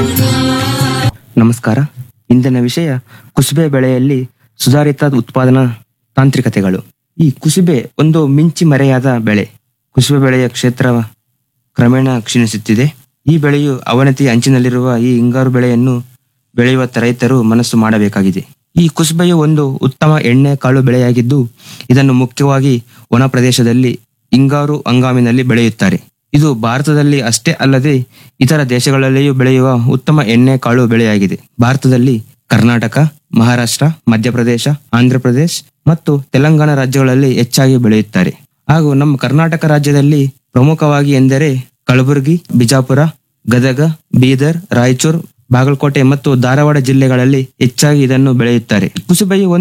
ನಮಸ್ಕಾರ ಇಂದಿನ ವಿಷಯ ಕುಸುಬೆ ಬೆಳೆಯಲ್ಲಿ ಸುಧಾರಿತ ಉತ್ಪಾದನಾ ತಾಂತ್ರಿಕತೆಗಳು ಈ ಕುಸುಬೆ ಒಂದು ಮಿಂಚಿ ಮರೆಯಾದ ಬೆಳೆ ಕುಸುಬೆ ಬೆಳೆಯ ಕ್ಷೇತ್ರ ಕ್ರಮೇಣ ಕ್ಷೀಣಿಸುತ್ತಿದೆ ಈ ಬೆಳೆಯು ಅವನತಿಯ ಅಂಚಿನಲ್ಲಿರುವ ಈ ಹಿಂಗಾರು ಬೆಳೆಯನ್ನು ಬೆಳೆಯುವ ರೈತರು ಮನಸ್ಸು ಮಾಡಬೇಕಾಗಿದೆ ಈ ಕುಸುಬೆಯು ಒಂದು ಉತ್ತಮ ಎಣ್ಣೆ ಕಾಳು ಬೆಳೆಯಾಗಿದ್ದು ಇದನ್ನು ಮುಖ್ಯವಾಗಿ ಒಣ ಪ್ರದೇಶದಲ್ಲಿ ಹಿಂಗಾರು ಹಂಗಾಮಿನಲ್ಲಿ ಬೆಳೆಯುತ್ತಾರೆ ಇದು ಭಾರತದಲ್ಲಿ ಅಷ್ಟೇ ಅಲ್ಲದೆ ಇತರ ದೇಶಗಳಲ್ಲಿಯೂ ಬೆಳೆಯುವ ಉತ್ತಮ ಎಣ್ಣೆ ಕಾಳು ಬೆಳೆಯಾಗಿದೆ ಭಾರತದಲ್ಲಿ ಕರ್ನಾಟಕ ಮಹಾರಾಷ್ಟ್ರ ಮಧ್ಯಪ್ರದೇಶ ಆಂಧ್ರಪ್ರದೇಶ್ ಮತ್ತು ತೆಲಂಗಾಣ ರಾಜ್ಯಗಳಲ್ಲಿ ಹೆಚ್ಚಾಗಿ ಬೆಳೆಯುತ್ತಾರೆ ಹಾಗೂ ನಮ್ಮ ಕರ್ನಾಟಕ ರಾಜ್ಯದಲ್ಲಿ ಪ್ರಮುಖವಾಗಿ ಎಂದರೆ ಕಲಬುರಗಿ ಬಿಜಾಪುರ ಗದಗ ಬೀದರ್ ರಾಯಚೂರು ಬಾಗಲಕೋಟೆ ಮತ್ತು ಧಾರವಾಡ ಜಿಲ್ಲೆಗಳಲ್ಲಿ ಹೆಚ್ಚಾಗಿ ಇದನ್ನು ಬೆಳೆಯುತ್ತಾರೆ ಕುಸುಬೆಯು ಒಂದು